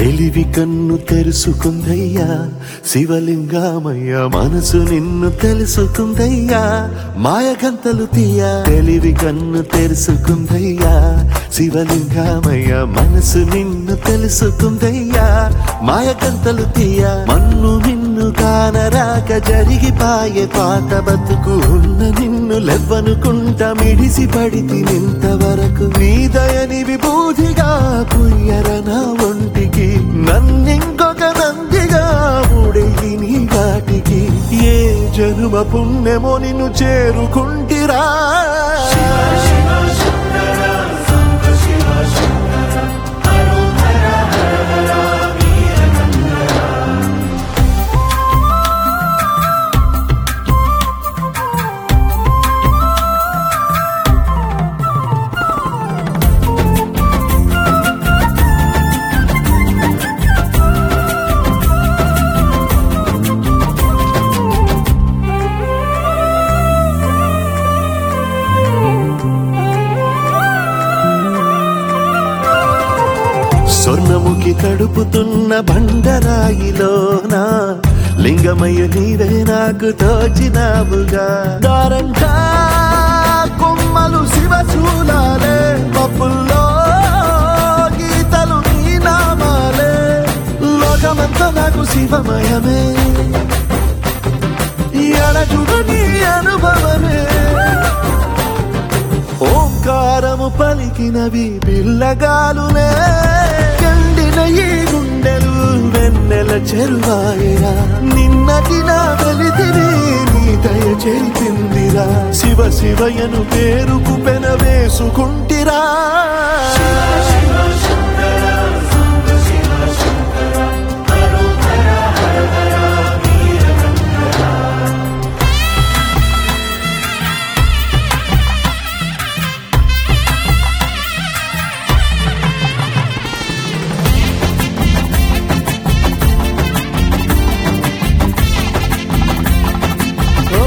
తెలివి కన్ను తెరుసుకుందయ్యా శివలింగమయ్య మనసు నిన్ను తెలుసుకుందయ్యా మాయగంతలు తీయ తెలివి కన్ను తెరుసుకుందయ్యా శివలింగమయ్య మనసు నిన్ను తెలుసుకుందయ్యా మాయగంతలు తీయ మన్ను నిన్ను కానరాక జరిగిపాయే పాత బతుకు ఉన్న నిన్ను లెవ్వనుకుంటా మిడిసి పడితి నింతవరకు నీ దయని విభూతిగా పుయ్యర నా ఒంటికి నన్నింకొక నందిగా ఉడేయి నీ వాటికి ఏ జనుమ పుణ్యమో నిన్ను చేరుకుంటిరా స్వర్ణముఖి తడుపుతున్న బండరాయిలోన లింగమయ్య నీవే నాకు తోచినావుగా దారంటా కొమ్మలు శివ చూలాలే పప్పుల్లో గీతలు నీ నామాలే లోకమంతా నాకు శివమయమే ఎడచుడు నీ అనుభవమే ఓంకారము పలికినవి పిల్లగాలునే కండిన ఈ గుండెలు వెన్నెల చెరువాయరా నిన్నటి నా వెలితిని నీ దయ చేపిందిరా శివ శివయను పేరుకు పెన వేసుకుంటిరా ఓ,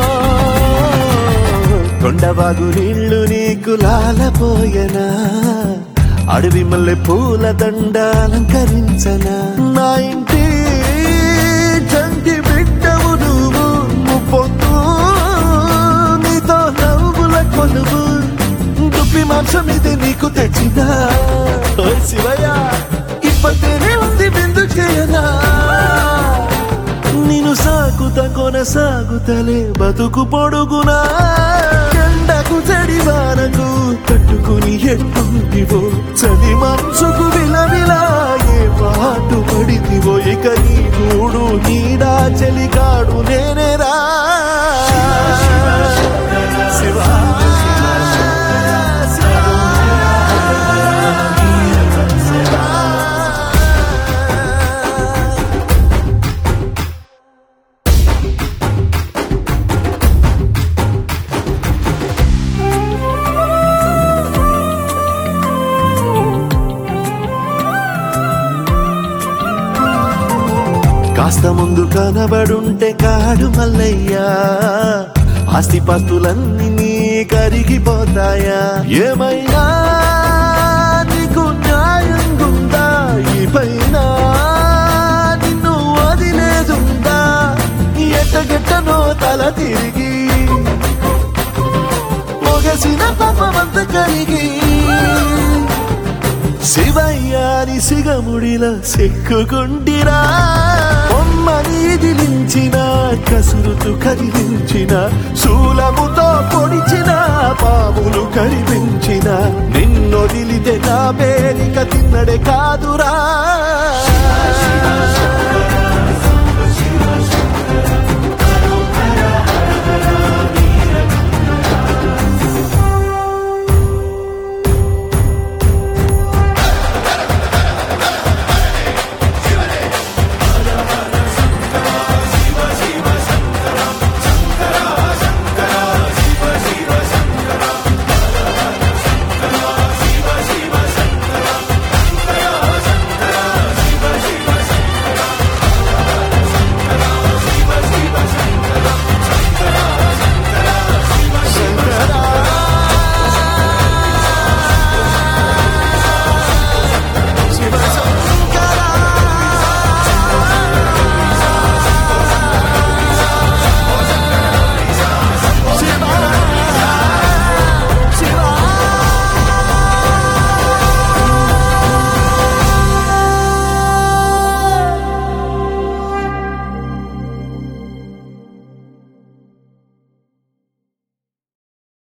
కొండవాగు నీళ్లు నీకు లాలపోయనా అడవి మల్లె పూల దండ అలంకరించనా నా ఇంటి చంటి బిడ్డవు నువ్వు ముప్పొద్దు నీతో నవ్వుల కొలువు దుప్పి మాంసం ఇది నీకు తెచ్చినా ఓ శివయ్య ఇప్పటినే ఉంది బిందు చేయనా నిన్ను సాగుత కొనసాగుతలే బతుకు పొడుగునా ఎండకు చడివానకు కట్టుకుని ఎట్టుంటివో చలి మనసుకు విలవిలా ఏ పాటు పడితివో ఇక నీ గూడు నీడా చలికాడు నేనేరా శివా కాస్త ముందు కనబడుంటే కాడు మల్లయ్యా ఆస్తిపాస్తులన్నీ నీ కరిగిపోతాయా ఏమైనా నీకు న్యాయం ఉందా ఈ పైన నిన్ను వదిలేదుందా ఎట్టగెట్టనో తల తిరిగి మొగసిన పాపమంత కరిగి శివయ్యాని సిగముడిలా సిక్కుకుంటిరా బొమ్మని దిలించిన కసురుతు కదిలించిన శూలముతో పొడిచిన పాములు కరిపించిన నిన్నొదిలితే నా పేరిక తిన్నడే కాదురా